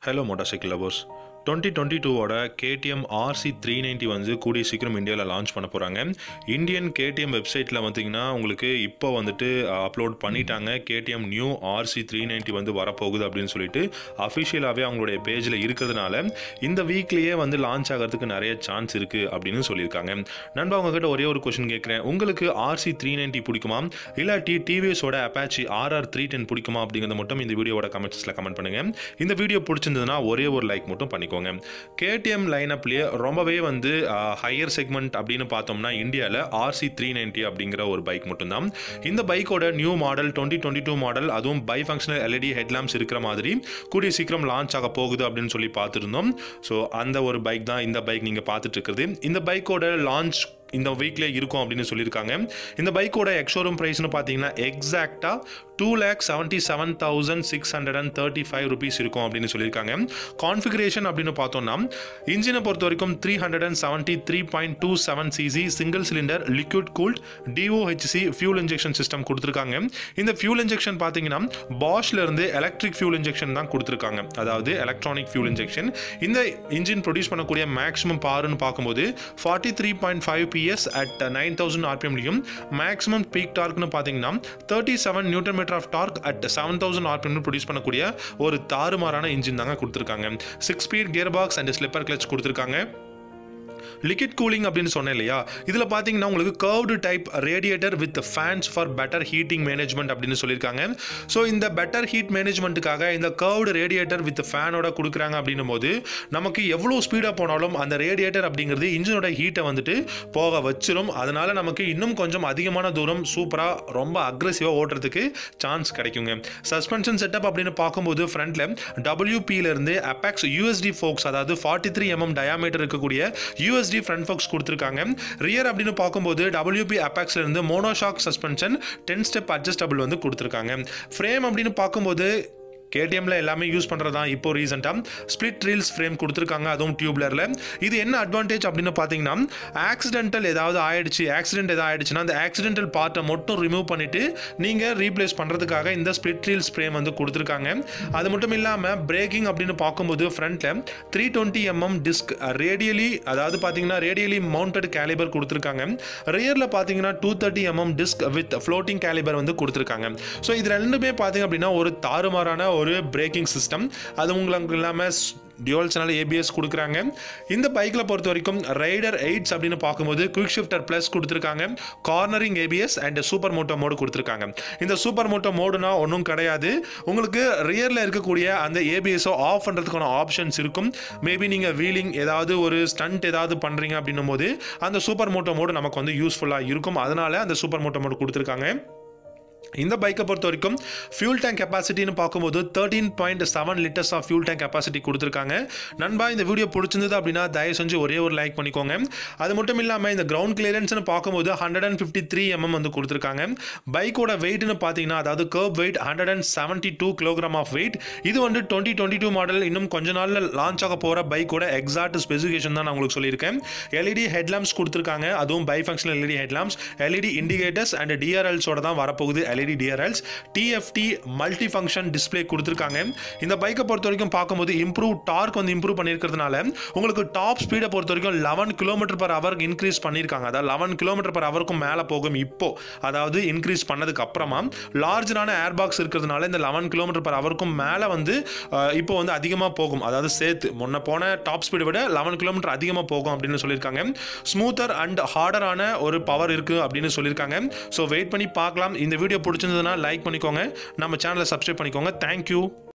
hello motor cycle lovers twenty twenty டூவோட KTM RC three ninety வந்து கூடிய சீக்கிரம் இந்தியாவில் லான்ச் பண்ண போகிறாங்க இந்தியன் கேடிஎம் வெப்சைட்டில் பார்த்தீங்கன்னா உங்களுக்கு இப்போ வந்துட்டு அப்லோட் பண்ணிட்டாங்க KTM new RC three ninety வந்து வரப்போகுது அப்படின்னு சொல்லிட்டு அஃபிஷியலாகவே அவங்களுடைய பேஜில் இருக்கிறதுனால இந்த வீக்லேயே வந்து லான்ச் ஆகிறதுக்கு நிறைய சான்ஸ் இருக்குது அப்படின்னு சொல்லியிருக்காங்க நண்பா உங்ககிட்ட ஒரே ஒரு கொஷின் கேட்குறேன் உங்களுக்கு ஆர்சி த்ரீ நைன்ட்டி பிடிக்குமா இல்லாட்டி டிவிஎஸோட அப்பாச்சி ஆர்ஆர் த்ரீ டென் பிடிக்குமா அப்படிங்கிறத மட்டும் இந்த வீடியோவோட கமெண்ட்ஸில் கமெண்ட் பண்ணுங்கள் இந்த வீடியோ பிடிச்சிருந்ததுன்னா ஒரே ஒரு லைக் மட்டும் பண்ணிக்கோங்க கேடிஎம் லைனப்லேயே ரொம்பவே வந்து ஹையர் செக்மெண்ட் அப்படின்னு பார்த்தோம்னா இந்தியாவில் ஆர்சி த்ரீ நைன்ட்டி அப்படிங்கிற ஒரு பைக் மட்டும்தான் இந்த பைக்கோட new model twenty twenty two model அதுவும் பை ஃபங்க்ஷனல் எல்இடி ஹெட்லாம்ப்ஸ் இருக்கிற மாதிரி கூடிய சீக்கிரம் லான்ச் ஆக போகுது அப்படின்னு சொல்லி பார்த்துருந்தோம் ஸோ அந்த ஒரு பைக் தான் இந்த பைக் நீங்கள் பார்த்துட்டு இருக்கிறது இந்த பைக்கோட லான்ச் இந்த வீக்லேயே இருக்கும் அப்படின்னு சொல்லியிருக்காங்க இந்த பைக்கோட எக்ஷோரூம் ப்ரைஸ்னு பார்த்தீங்கன்னா எக்ஸாக்டாக two lakh seventy seven thousand six hundred and thirty five rupees இருக்கும் அப்படின்னு சொல்லியிருக்காங்க கான்ஃபிகரேஷன் அப்படின்னு பார்த்தோம்னா இன்ஜினை பொறுத்த வரைக்கும் three hundred and seventy three point two seven cc single cylinder liquid cooled DOHC fuel injection system கொடுத்துருக்காங்க இந்த ஃபியூல் இன்ஜெக்ஷன் பார்த்தீங்கன்னா பாஷ்ல இருந்து எலக்ட்ரிக் ஃபியூல் இன்ஜெக்ஷன் தான் கொடுத்துருக்காங்க அதாவது எலக்ட்ரானிக் ஃபியூல் இன்ஜெக்ஷன் இந்த இன்ஜின் ப்ரொடியூஸ் பண்ணக்கூடிய மேக்ஸிமம் பவர்னு பார்க்கும்போது forty three point five PS at nine thousand ஆர்பிஎம்லையும் மேக்ஸிமம் பீக் டார்க்னு பார்த்தீங்கன்னா thirty seven newton metre of torque at seven thousand RPM produce பண்ணக்கூடிய ஒரு தாறுமாறான இன்ஜின் தாங்க கொடுத்துருக்காங்க six speed gear box and slipper clutch கொடுத்துருக்காங்க லிக்விட் கூலிங் அப்படின்னு சொன்னேன் இல்லையா இதில் பார்த்தீங்கன்னா உங்களுக்கு curved type radiator with fans for better heating management அப்படின்னு சொல்லியிருக்காங்க ஸோ இந்த பெட்டர் ஹீட் மேனேஜ்மெண்ட்டுக்காக இந்த கர்வ்டு ரேடியேட்டர் வித் ஃபேனோட கொடுக்குறாங்க அப்படின்னும் போது நமக்கு எவ்வளோ ஸ்பீடாக போனாலும் அந்த ரேடியேட்டர் அப்படிங்கிறது இன்ஜினோட ஹீட்டை வந்துட்டு போக வச்சிரும் அதனால நமக்கு இன்னும் கொஞ்சம் அதிகமான தூரம் சூப்பராக ரொம்ப அக்ரெசிவாக ஓட்டுறதுக்கு சான்ஸ் கிடைக்குங்க சஸ்பென்ஷன் செட்டப் அப்படின்னு பார்க்கும்போது ஃப்ரண்ட்ல டபிள்யூபியிலிருந்து அப்பாக்ஸ் யூஎஸ்டி ஃபோக்ஸ் அதாவது ஃபார்ட்டி த்ரீ எம்எம் டயாமீட்டர் இருக்கக்கூடிய யூஎஸ்டி ஃப்ரண்ட் ஃபோக்ஸ் கொடுத்துருக்காங்க ரியர் அப்படின்னு பார்க்கும்போது டபிள்யூபி அப்பாக்ஸ்ல இருந்து monoshock suspension ten step adjustable வந்து கொடுத்துருக்காங்க ஃப்ரேம் அப்படின்னு பார்க்கும்போது கேடிஎம்ல எல்லாமே யூஸ் பண்ணுறதா இப்போ ரீசெண்டாக ஸ்பிளிட் ரீல்ஸ் ஃப்ரேம் கொடுத்துருக்காங்க அதுவும் டியூப்லரில் இது என்ன அட்வான்டேஜ் அப்படின்னு பார்த்தீங்கன்னா ஆக்சிடென்டல் ஏதாவது ஆயிடுச்சு ஆக்சிடென்ட் ஏதாவது ஆயிடுச்சுன்னா அந்த ஆக்சிடென்டல் பார்ட்டை மட்டும் ரிமூவ் பண்ணிட்டு நீங்கள் ரீப்ளேஸ் பண்ணுறதுக்காக இந்த ஸ்பிளிட் ரீல்ஸ் ஃப்ரேம் வந்து கொடுத்துருக்காங்க அது மட்டும் இல்லாமல் பிரேக்கிங் அப்படின்னு பார்க்கும்போது ஃப்ரண்ட்டில் three twenty mm disc radially அதாவது பார்த்தீங்கன்னா ரேடியலி மவுண்டட் கேலிபர் கொடுத்துருக்காங்க ரியரில் பார்த்தீங்கன்னா two thirty mm disc with floating caliper வந்து கொடுத்துருக்காங்க ஸோ இது ரெண்டுமே பார்த்தீங்க அப்படின்னா ஒரு தாறுமாறான ஒரு பிரேக்கிங் சிஸ்டம் அது உங்களுக்கு இல்லாமல் டியூவல் சேனல் ஏபிஎஸ் கொடுக்குறாங்க இந்த பைக்கில் பொறுத்த வரைக்கும் ரைடர் எயிட்ஸ் அப்படின்னு பார்க்கும்போது குவிக் ஷிஃப்டர் ப்ளஸ் கொடுத்துருக்காங்க cornering ABS and super moto mode கொடுத்துருக்காங்க இந்த சூப்பர் மோட்டோ மோடுனா ஒன்றும் கிடையாது உங்களுக்கு ரியரில் இருக்கக்கூடிய அந்த ஏபிஎஸோ ஆஃப் பண்ணுறதுக்கான ஆப்ஷன்ஸ் இருக்கும் மேபி நீங்கள் வீலிங் ஏதாவது ஒரு ஸ்டண்ட் ஏதாவது பண்ணுறீங்க அப்படின்னும் போது அந்த சூப்பர் மோட்டோ மோடு நமக்கு வந்து யூஸ்ஃபுல்லாக இருக்கும் அதனால அந்த சூப்பர் மோட்டோ மோடு கொடுத்துருக்காங்க இந்த பைக்கை பொறுத்த வரைக்கும் ஃபியூல் டேங்க் கெப்பாசிட்டின்னு பார்க்கும்போது thirteen point seven litres of fuel tank capacity கொடுத்துருக்காங்க நண்பா இந்த வீடியோ பிடிச்சிருந்தது அப்படின்னா தயவு செஞ்சு ஒரே ஒரு லைக் பண்ணிக்கோங்க அது மட்டும் இல்லாமல் இந்த கிரவுண்ட் கிளியரன்ஸ்னு பார்க்கும்போது hundred and fifty three mm வந்து கொடுத்துருக்காங்க பைக்கோட வெயிட்னு பார்த்தீங்கன்னா அதாவது kerb weight hundred and seventy two kilogram of weight இது வந்து டுவெண்ட்டி டுவெண்ட்டி டூ மாடல் இன்னும் கொஞ்ச நாளில் லான்ச் ஆக போகிற பைக்கோட எக்ஸாக்ட் ஸ்பெசிஃபிகேஷன் தான் நான் உங்களுக்கு சொல்லியிருக்கேன் எல்இடி ஹெட்லாம்ப்ஸ் கொடுத்துருக்காங்க அதுவும் bi functional LED headlamps LED indicators and டிஆர்எல்ஸோட தான் வரப்போகுது LED DRLs TFT multi function display கொடுத்துருக்காங்க இந்த பைக்கை பொறுத்த வரைக்கும் பார்க்கும்போது இம்ப்ரூவ் டார்க் வந்து இம்ப்ரூவ் பண்ணியிருக்கிறதுனால உங்களுக்கு டாப் ஸ்பீடை பொறுத்த வரைக்கும் லெவன் கிலோமீட்டர் பர் ஹவருக்கு இன்க்ரீஸ் பண்ணியிருக்காங்க அதாவது லெவன் கிலோமீட்டர் பர் ஹவருக்கும் மேலே போகும் இப்போ அதாவது இன்க்ரீஸ் பண்ணதுக்கு அப்புறமா லார்ஜரான ஏர் பாக்ஸ் இருக்கிறதுனால இந்த லெவன் கிலோமீட்டர் பர் ஹவருக்கும் மேலே வந்து அஹ், இப்போ வந்து அதிகமாக போகும் அதாவது சேர்த்து முன்ன போன டாப் ஸ்பீடை விட லெவன் கிலோமீட்டர் அதிகமாக போகும் அப்படின்னு சொல்லியிருக்காங்க ஸ்மூத்தர் அண்ட் ஹார்டரான ஒரு பவர் இருக்குது அப்படின்னு சொல்லியிருக்காங்க ஸோ வெயிட் பண்ணி பார்க்கலாம் இந்த வீடியோ பிடிச்சிருந்ததுன்னா லைக் பண்ணிக்கோங்க நம்ம சேனலை சப்ஸ்கிரைப் பண்ணிக்கோங்க தேங்க்யூ